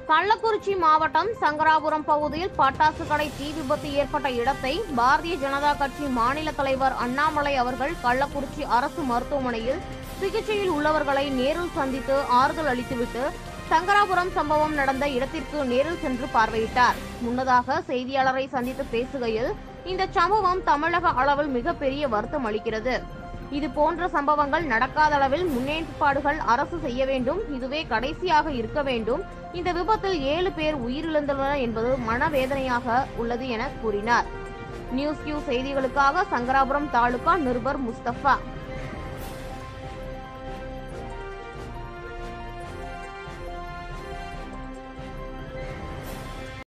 கள்ளக்குறிச்சி மாவட்டம் சங்கராபுரம் பகுதியில் பட்டாசு கடை தீ விபத்து ஏற்பட்ட இடத்தை பாரதிய ஜனதா கட்சி மாநில தலைவர் அண்ணாமலை அவர்கள் கள்ளக்குறிச்சி அரசு மருத்துவமனையில் சிகிச்சையில் உள்ளவர்களை நேரில் சந்தித்து ஆறுதல் அளித்துவிட்டு சங்கராபுரம் சம்பவம் நடந்த இடத்திற்கு நேரில் சென்று பார்வையிட்டார் முன்னதாக செய்தியாளரை சந்தித்து பேசுகையில் இந்த சம்பவம் தமிழக அளவில் மிகப்பெரிய வருத்தம் அளிக்கிறது இது போன்ற சம்பவங்கள் நடக்காத அளவில் முன்னேற்பாடுகள் அரசு செய்ய வேண்டும் இதுவே கடைசியாக இருக்க வேண்டும் இந்த விபத்தில் ஏழு பேர் உயிரிழந்துள்ளனர் என்பது மனவேதனையாக உள்ளது என கூறினார் நியூஸ் கியூ செய்திகளுக்காக சங்கராபுரம் தாலுகா நிருபர் முஸ்தபா